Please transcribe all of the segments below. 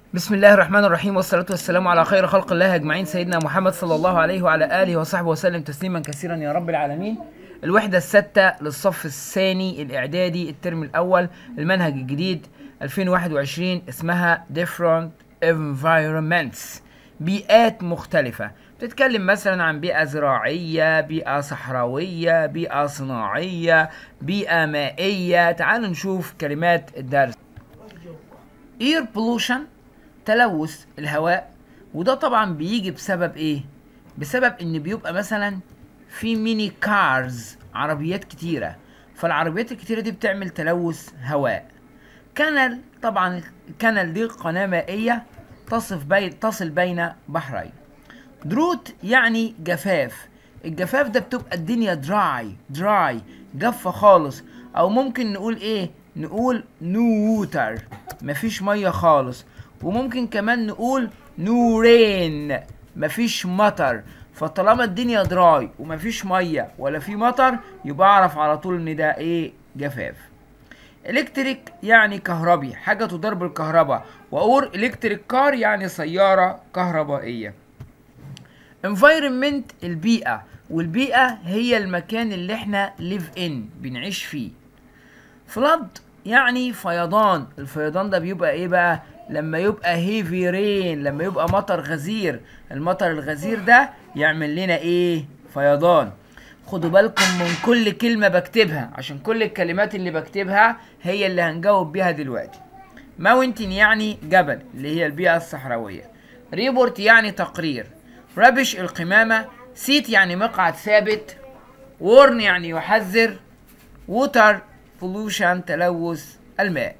بسم الله الرحمن الرحيم والصلاة والسلام على خير خلق الله أجمعين سيدنا محمد صلى الله عليه وعلى آله وصحبه وسلم تسليما كثيرا يا رب العالمين الوحدة الستة للصف الثاني الإعدادي الترم الأول المنهج الجديد 2021 اسمها Different Environments بيئات مختلفة بتتكلم مثلا عن بيئة زراعية بيئة صحراوية بيئة صناعية بيئة مائية تعالوا نشوف كلمات الدرس اير بولوشن تلوث الهواء وده طبعا بيجي بسبب ايه بسبب ان بيبقى مثلا في ميني كارز عربيات كتيرة فالعربيات الكتيرة دي بتعمل تلوث هواء كانال طبعا الكانال دي قناة مائية تصف بين تصل بين بحرين دروت يعني جفاف الجفاف ده بتبقى الدنيا دراي دراي جافة خالص او ممكن نقول ايه نقول نو ووتر مفيش مية خالص وممكن كمان نقول نو رين مفيش مطر فطالما الدنيا دراي ومفيش مية ولا في مطر يبقى اعرف على طول ان ده ايه جفاف الكتريك يعني كهربي حاجة تدار بالكهرباء واور الكتريك كار يعني سيارة كهربائية environment البيئة والبيئة هي المكان اللي احنا live in بنعيش فيه flood يعني فيضان الفيضان ده بيبقى ايه بقى لما يبقى هيفي رين لما يبقى مطر غزير المطر الغزير ده يعمل لنا ايه فيضان خدوا بالكم من كل كلمة بكتبها عشان كل الكلمات اللي بكتبها هي اللي هنجاوب بيها دلوقتي ماونتين يعني جبل اللي هي البيئة الصحراوية ريبورت يعني تقرير رابش القمامة سيت يعني مقعد ثابت وورن يعني يحذر ووتر بولوشن تلوث الماء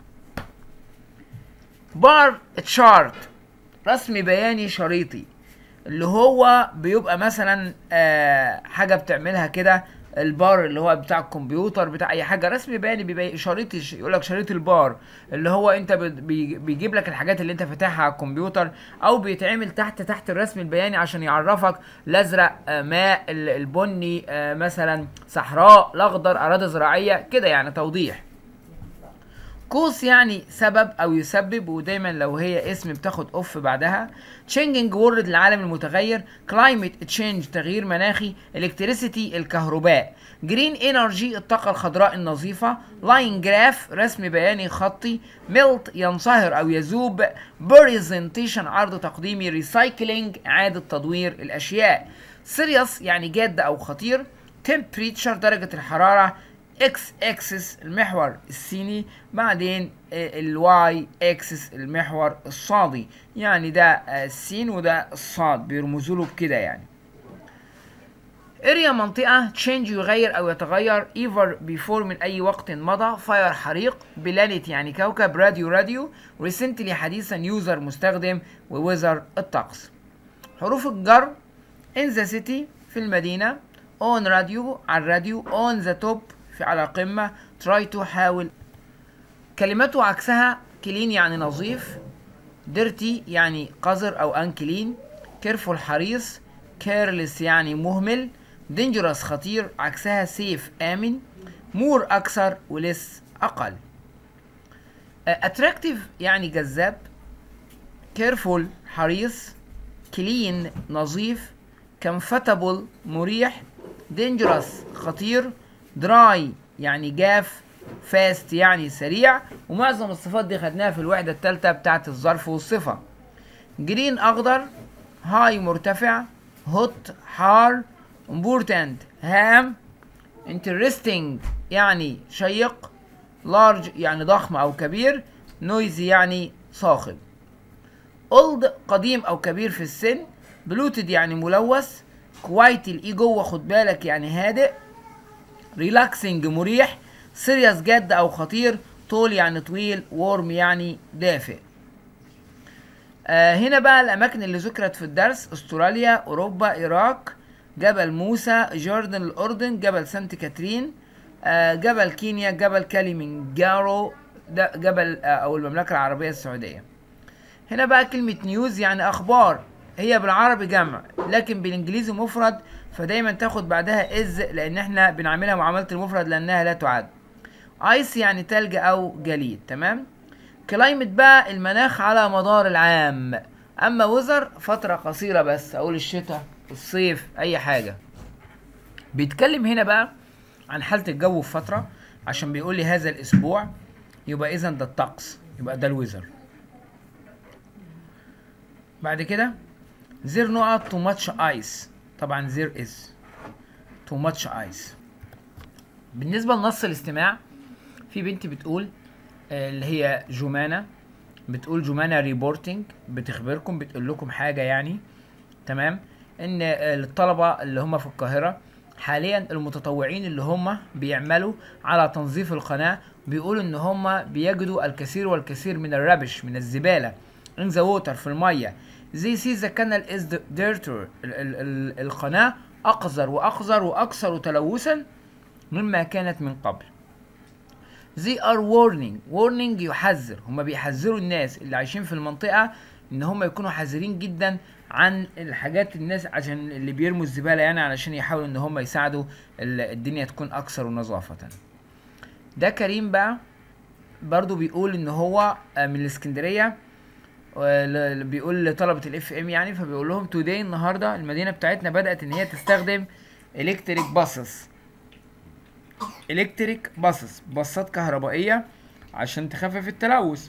بار تشارت رسم بياني شريطي اللي هو بيبقى مثلا آه حاجه بتعملها كده البار اللي هو بتاع الكمبيوتر بتاع اي حاجه رسم بياني بيبقى شريط يقول لك شريط البار اللي هو انت بي- بيجيب لك الحاجات اللي انت فاتحها على الكمبيوتر او بيتعمل تحت تحت الرسم البياني عشان يعرفك الازرق آه، ماء ال- البني آه، مثلا صحراء الاخضر اراضي زراعيه كده يعني توضيح كوس يعني سبب او يسبب ودايما لو هي اسم بتاخد اوف بعدها تشينجنج وورد العالم المتغير كلايمت تشينج تغيير مناخي الكتريسيتي الكهرباء جرين انرجي الطاقه الخضراء النظيفه لاين جراف رسم بياني خطي ميلت ينصهر او يذوب بريزنتيشن عرض تقديمي ريسايكلينج اعاده تدوير الاشياء سيريس يعني جاد او خطير temperature درجه الحراره اكس اكسس المحور السيني بعدين الواي اكسس المحور الصادي يعني ده آه، السين وده الصاد بيرمزوا له بكده يعني اريا منطقة تشينج يغير أو يتغير ايفر بيفور من أي وقت مضى فاير حريق بلانيت يعني كوكب راديو راديو ريسنتلي حديثا يوزر مستخدم وويزر الطقس حروف الجر in the city في المدينة on راديو على الراديو on the top في على قمة try to حاول كلماته عكسها كلين يعني نظيف dirty يعني قذر أو أنكلين careful حريص careless يعني مهمل dangerous خطير عكسها safe آمن more أكثر ولس أقل آه، attractive يعني جذاب careful حريص clean نظيف comfortable مريح dangerous خطير dry يعني جاف fast يعني سريع ومعظم الصفات دي خدناها في الوحدة الثالثة بتاعت الظرف والصفة جرين أخضر هاي مرتفع هوت حار important هام interesting يعني شيق large يعني ضخم أو كبير noisy يعني صاخب اولد قديم او كبير في السن بلوتد يعني ملوث كوايت الاي جوه خد بالك يعني هادئ ريلاكسنج مريح سيريس جد او خطير طول يعني طويل وورم يعني دافئ آه هنا بقى الاماكن اللي ذكرت في الدرس استراليا اوروبا العراق جبل موسى جوردن الاردن جبل سانت كاترين آه جبل كينيا جبل كاليمنجارو ده جبل آه او المملكه العربيه السعوديه هنا بقى كلمة نيوز يعني أخبار هي بالعربي جمع لكن بالإنجليزي مفرد فدايما تاخد بعدها إز لأن احنا بنعملها معاملة المفرد لأنها لا تعد ايس يعني تلج أو جليد تمام كلايمت بقى المناخ على مدار العام اما وزر فترة قصيرة بس اقول الشتاء الصيف اي حاجة بيتكلم هنا بقى عن حالة الجو في فترة عشان بيقول لي هذا الاسبوع يبقى اذا ده الطقس يبقى ده الوزر بعد كده there not too much ice طبعا there is too much ice بالنسبة لنص الاستماع في بنت بتقول آه، اللي هي جمانة بتقول جمانة ريبورتنج بتخبركم بتقول لكم حاجة يعني تمام ان آه، الطلبة اللي هم في القاهرة حاليا المتطوعين اللي هم بيعملوا على تنظيف القناة بيقولوا ان هم بيجدوا الكثير والكثير من الربش من الزبالة in the water في المية they see the canal is dirtier ال- ال- ال- القناة أقذر وأقذر وأكثر تلوثا مما كانت من قبل they are warning warning يحذر هما بيحذروا الناس اللي عايشين في المنطقة ان هما يكونوا حذرين جدا عن الحاجات الناس عشان اللي بيرموا الزبالة يعني علشان يحاولوا ان هما يساعدوا ال- الدنيا تكون اكثر نظافة ده كريم بقى برضو بيقول ان هو آه، من الاسكندرية ول- بيقول لطلبة الاف ام يعني فبيقول لهم توداي النهارده المدينة بتاعتنا بدأت ان هي تستخدم الكتريك باصص الكتريك باصص باصات كهربائية عشان تخفف التلوث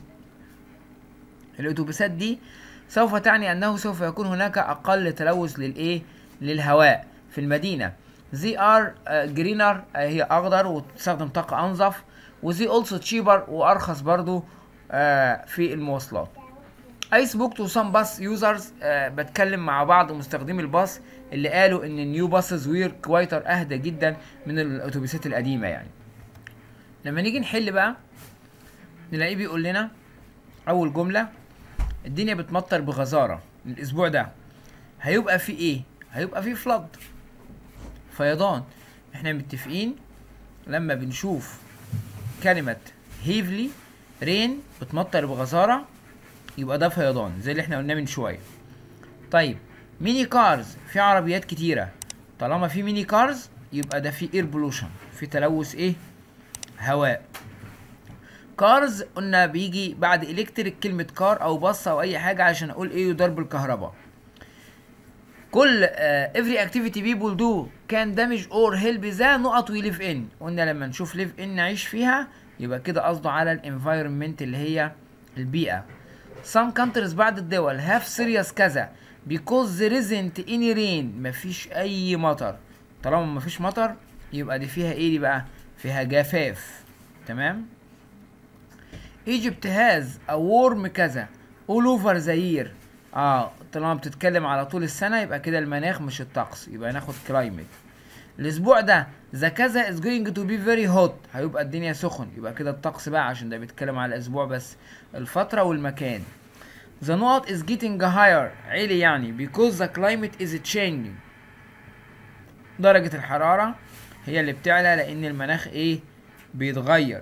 الاتوبيسات دي سوف تعني انه سوف يكون هناك اقل تلوث للايه للهواء في المدينة زي ار جرينر هي اخضر وتستخدم طاقة انظف وزي اولسو تشيبر وارخص برضو آه، في المواصلات اي سبوك تو سام باس يوزرز بتكلم مع بعض مستخدمي الباص اللي قالوا ان النيو باسز وير كوايتر اهدى جدا من الاتوبيسات القديمه يعني لما نيجي نحل بقى نلاقيه بيقول لنا اول جمله الدنيا بتمطر بغزاره الاسبوع ده هيبقى في ايه هيبقى في فلد فيضان احنا متفقين لما بنشوف كلمه هيفلي رين بتمطر بغزاره يبقى ده فيضان زي اللي احنا قلناه من شويه طيب ميني كارز في عربيات كتيره طالما في ميني كارز يبقى ده في اير بولوشن في تلوث ايه هواء كارز قلنا بيجي بعد الكتريك كلمه كار او باص او اي حاجه عشان اقول ايه يدار بالكهرباء كل every activity people do can damage or help ذا نقط we live in قلنا لما نشوف live in نعيش فيها يبقى كده قصده على الانفايرمنت اللي هي البيئة some countries بعض الدول have serious كذا because there isn't any rain مفيش أي مطر طالما مفيش مطر يبقى دي فيها ايه دي بقى فيها جفاف تمام Egypt has a warm كذا all over the year اه طالما بتتكلم على طول السنة يبقى كده المناخ مش الطقس يبقى ناخد climate الاسبوع ده ذا كذا is going to be very hot هيبقى الدنيا سخن يبقى كده الطقس بقى عشان ده بيتكلم على الاسبوع بس الفترة والمكان the نقط is getting higher عالي يعني because the climate is changing درجة الحرارة هي اللي بتعلى لأن المناخ إيه بيتغير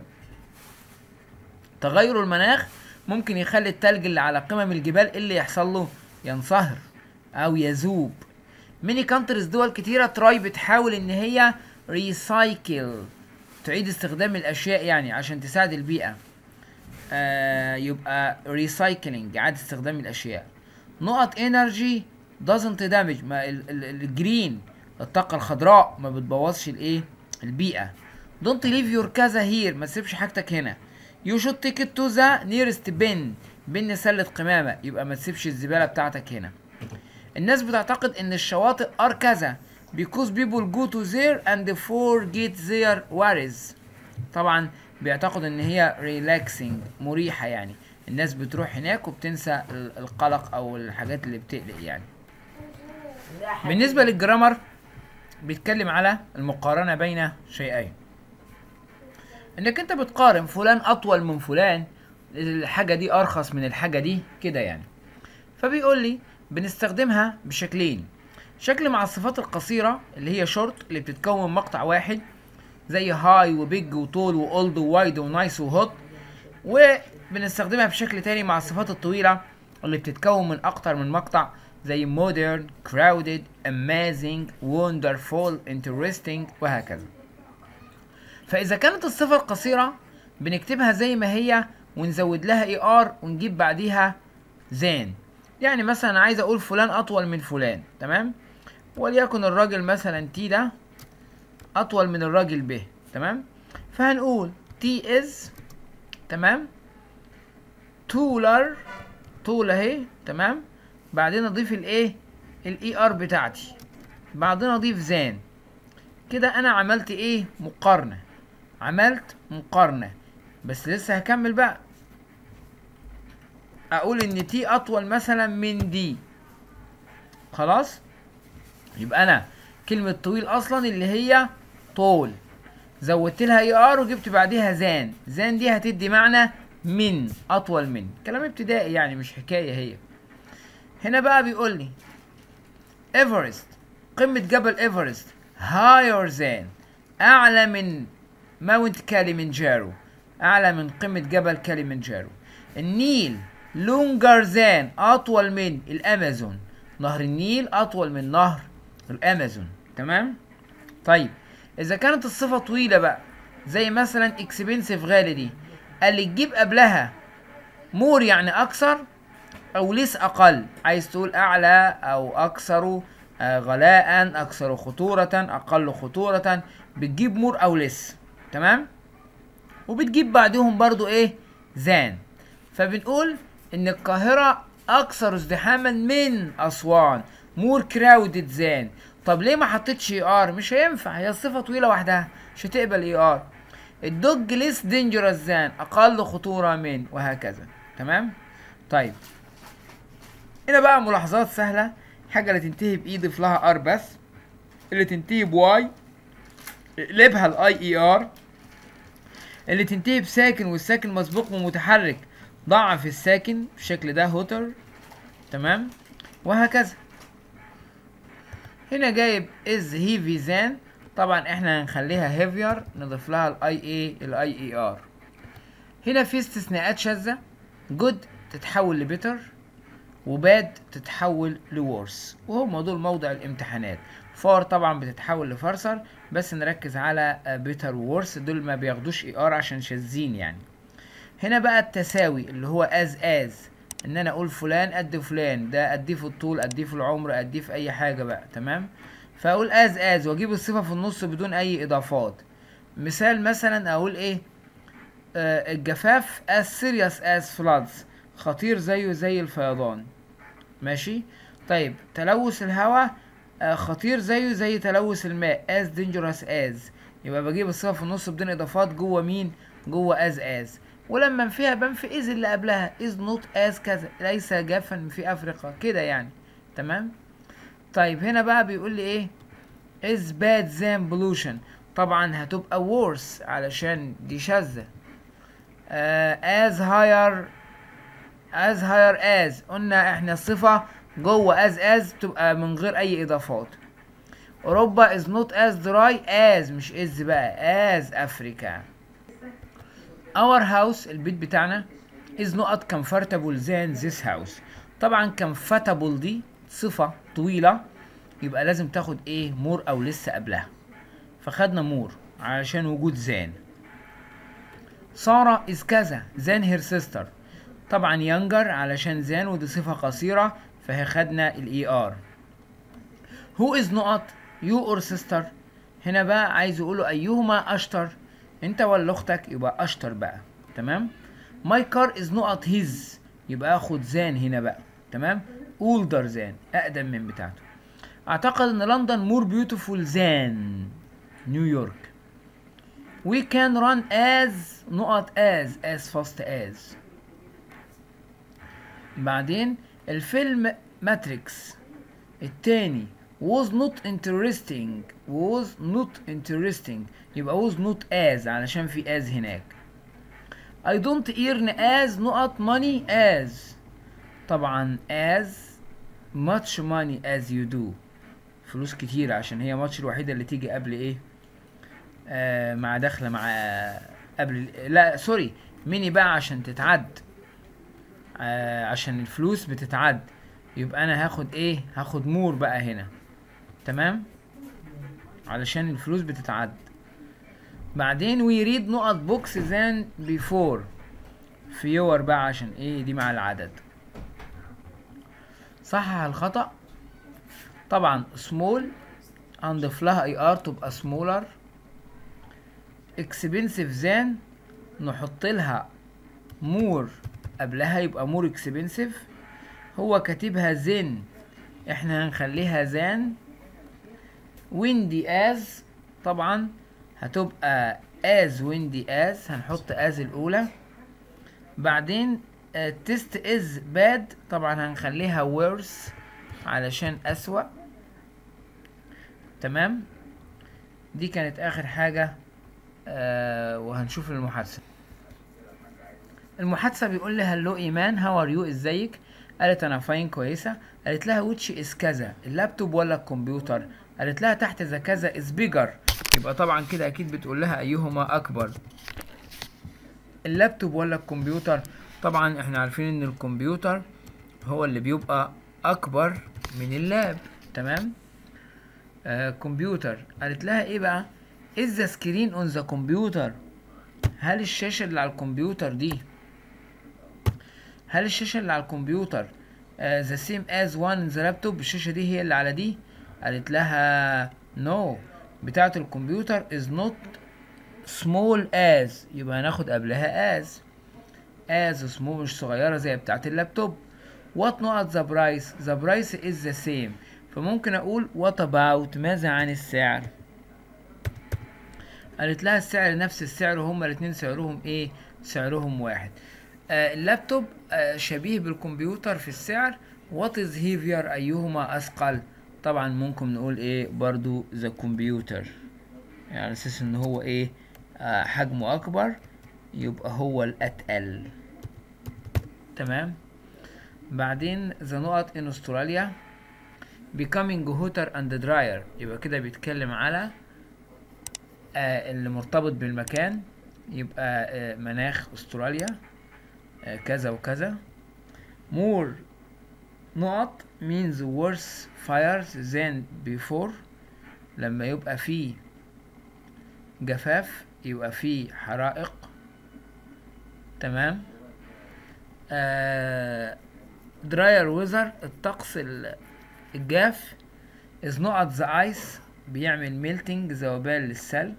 تغير المناخ ممكن يخلي التلج اللي على قمم الجبال اللي يحصل له ينصهر أو يذوب ميني كانترز دول كتيرة تراي بتحاول إن هي ريسايكل تعيد استخدام الأشياء يعني عشان تساعد البيئة آه يبقى ريسايكلينج إعادة استخدام الأشياء نقط انرجي doesn't damage ما ال- ال- الجرين الطاقة الخضراء ما بتبوظش الايه البيئة don't leave your كذا here ما تسيبش حاجتك هنا you should take it to the nearest bin بن سلة قمامة يبقى ما تسيبش الزبالة بتاعتك هنا الناس بتعتقد ان الشواطئ ار كذا because people go to there and forget their worries طبعا بيعتقد ان هي relaxing مريحة يعني الناس بتروح هناك وبتنسى ال- القلق او الحاجات اللي بتقلق يعني بالنسبة للجرامر بيتكلم على المقارنة بين شيئين انك انت بتقارن فلان اطول من فلان الحاجة دي ارخص من الحاجة دي كده يعني فبيقول لي بنستخدمها بشكلين شكل مع الصفات القصيرة اللي هي شورت اللي بتتكون من مقطع واحد زي هاي وبيج وطول واولد ووايد ونايس وهوت وبنستخدمها بشكل تاني مع الصفات الطويلة اللي بتتكون من أكتر من مقطع زي modern, crowded, amazing, wonderful, interesting وهكذا فإذا كانت الصفة القصيرة بنكتبها زي ما هي ونزود لها اي ار ونجيب بعديها زان يعني مثلا عايز اقول فلان اطول من فلان تمام وليكن الراجل مثلا تي ده اطول من الراجل ب تمام فهنقول تي از تمام تولر طول اهي تمام بعدين اضيف الايه الاي ار بتاعتي بعدين اضيف زان كده انا عملت ايه مقارنه عملت مقارنه بس لسه هكمل بقى اقول ان تي اطول مثلا من دي خلاص يبقى انا كلمة طويل اصلا اللي هي طول زودت لها اي ار وجبت بعديها زان زان دي هتدي معنى من اطول من كلام ابتدائي يعني مش حكاية هي هنا بقى بيقول لي ايفرست قمة جبل ايفرست هاير زان اعلى من ماونت كاليمنجارو اعلى من قمة جبل كاليمنجارو النيل لونجر زان اطول من الامازون نهر النيل اطول من نهر الامازون تمام طيب اذا كانت الصفه طويله بقى زي مثلا اكسبنسيف غالي دي قال لي تجيب قبلها مور يعني اكثر او ليس اقل عايز تقول اعلى او اكثر آه، غلاء اكثر خطوره اقل خطوره بتجيب مور او ليس تمام وبتجيب بعدهم برضو ايه زان فبنقول ان القاهرة اكثر ازدحاما من اسوان مور كراودد زان طب ليه ما حطيتش اي ار مش هينفع هي الصفة طويلة وحدها مش هتقبل اي ار الدوج ليس دينجرس زان اقل خطورة من وهكذا تمام طيب هنا بقى ملاحظات سهلة حاجة اللي تنتهي باي ضيف لها ار بس اللي تنتهي بواي اقلبها الاي اي ار اللي تنتهي بساكن والساكن مسبوق بمتحرك ضعف الساكن بالشكل ده هوتر تمام وهكذا هنا جايب از هيفي زان طبعا احنا هنخليها هيفير نضيف لها الاي اي الاي اي ار هنا في استثناءات شاذة جود تتحول لبيتر وباد تتحول لورس وهم دول موضع الامتحانات فار طبعا بتتحول لفرسر بس نركز على بيتر وورس دول ما بياخدوش اي ار عشان شاذين يعني هنا بقى التساوي اللي هو از از ان انا اقول فلان قد فلان ده قديه في الطول قديه في العمر قديه في اي حاجه بقى تمام فاقول از از واجيب الصفه في النص بدون اي اضافات مثال مثلا اقول ايه آه الجفاف as serious as floods خطير زيه زي الفيضان ماشي طيب تلوث الهواء آه خطير زيه زي تلوث الماء as dangerous as يبقى بجيب الصفه في النص بدون اضافات جوه مين جوه as as ولما فيها بنفي از اللي قبلها از نوت از كذا ليس جافا في افريقيا كده يعني تمام طيب هنا بقى بيقول لي ايه از باد زان بولوشن طبعا هتبقى worse علشان دي شاذة از هاير از هاير از قلنا احنا الصفة جوه از از بتبقى من غير اي اضافات اوروبا از نوت از دراي از مش از بقى از افريكا our house البيت بتاعنا is not comfortable than this house طبعا comfortable دي صفة طويلة يبقى لازم تاخد ايه مور او لسه قبلها فخدنا مور علشان وجود زان سارة is كذا than her sister طبعا younger علشان زان ودي صفة قصيرة فهي خدنا الاي ار who is not you or sister هنا بقى عايز يقوله ايهما اشطر انت ولا اختك يبقى اشطر بقى تمام ماي كار از نقط هيز يبقى اخد زان هنا بقى تمام اولدر زان اقدم من بتاعته اعتقد ان لندن مور بيوتيفول زان نيويورك we can run as نقط as as fast as بعدين الفيلم ماتريكس التاني was not interesting was not interesting يبقى was not as علشان في as هناك I don't earn as نقط money as طبعا as much money as you do فلوس كتير عشان هي much الوحيدة اللي تيجي قبل ايه آه مع داخلة مع قبل لا سوري ميني بقى عشان تتعد آه عشان الفلوس بتتعد يبقى انا هاخد ايه هاخد مور بقى هنا تمام علشان الفلوس بتتعد بعدين وي ريد نقط بوكس ذان بيفور فيور بقى عشان ايه دي مع العدد صحح الخطأ طبعا small هنضيف لها اي ار تبقى smaller expensive than نحط لها more قبلها يبقى more expensive هو كاتبها زين احنا هنخليها زان windy as طبعا هتبقى as windy as هنحط as الاولى بعدين تيست از باد طبعا هنخليها worse علشان اسوأ تمام دي كانت اخر حاجة آه وهنشوف المحادثة المحادثة بيقول لها هلو ايمان هاو ار يو ازيك قالت انا فاين كويسة قالت لها ويتش از كذا اللابتوب ولا الكمبيوتر قالت لها تحت ذا كذا از بيجر يبقى طبعا كده اكيد بتقول لها ايهما اكبر اللابتوب ولا الكمبيوتر طبعا احنا عارفين ان الكمبيوتر هو اللي بيبقى اكبر من اللاب تمام آه كمبيوتر قالت لها ايه بقى is the screen on the computer هل الشاشة اللي على الكمبيوتر دي هل الشاشة اللي على الكمبيوتر آه the same as one in the laptop الشاشة دي هي اللي على دي قالت لها no بتاعة الكمبيوتر is not small as يبقى هناخد قبلها as as small مش صغيرة زي بتاعة اللابتوب what not the price the price is the same فممكن اقول what about ماذا عن السعر قالت لها السعر نفس السعر وهما الاتنين سعرهم ايه سعرهم واحد آه اللابتوب آه شبيه بالكمبيوتر في السعر what is heavier ايهما اثقل طبعا ممكن نقول ايه برضو the computer يعني على اساس ان هو ايه آه حجمه اكبر يبقى هو الاتقل تمام بعدين the نقط in استراليا becoming hotter and drier يبقى كده بيتكلم على آه اللي مرتبط بالمكان يبقى آه مناخ استراليا آه كذا وكذا more نقط means worse fires than before لما يبقى فيه جفاف يبقى فيه حرائق تمام آه دراير ويزر الطقس الجاف is نقط the ice بيعمل ميلتنج ذوبان للثلج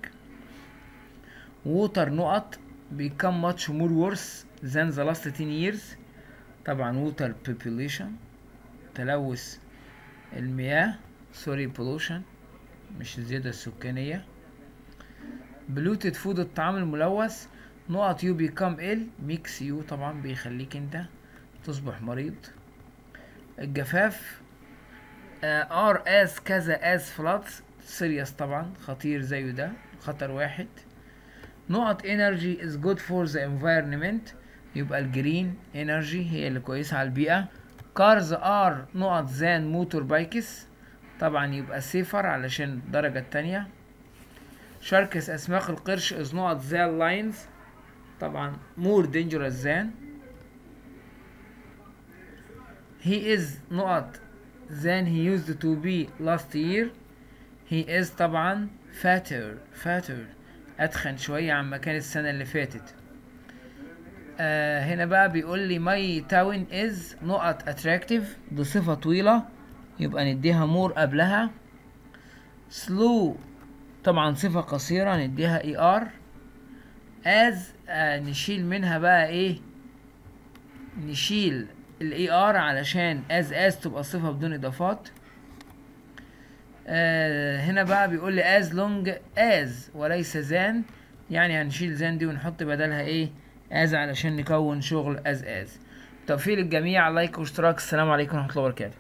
ووتر نقط become much more worse than the last 10 years طبعا water population تلوث المياه سوري pollution مش الزيادة السكانية بلوتد فود الطعام الملوث نقط يو بيكام ال ميكس يو طبعا بيخليك انت تصبح مريض الجفاف ار از كذا از فلاتس سيريس طبعا خطير زيه ده خطر واحد نقط انرجي از جود فور ذا environment يبقى الجرين انرجي هي اللي كويسة على البيئة كارز ار نقط زان موتور بايكس طبعا يبقى سيفر علشان الدرجة التانية شاركس اسماك القرش از نقط زان لاينز طبعا more dangerous than he is نقط than he used to be last year he is طبعا fatter fatter أتخن شوية عما كان السنة اللي فاتت آه هنا بقى بيقول لي my town is نقط attractive دي صفة طويلة يبقى نديها more قبلها slow طبعا صفة قصيرة نديها er as آه نشيل منها بقى ايه نشيل الاي ار علشان as as تبقى صفة بدون اضافات آه هنا بقى بيقول لي as long as وليس than يعني هنشيل than دي ونحط بدلها ايه as علشان نكون شغل as as توفيق للجميع لايك واشتراك السلام عليكم ورحمة الله وبركاته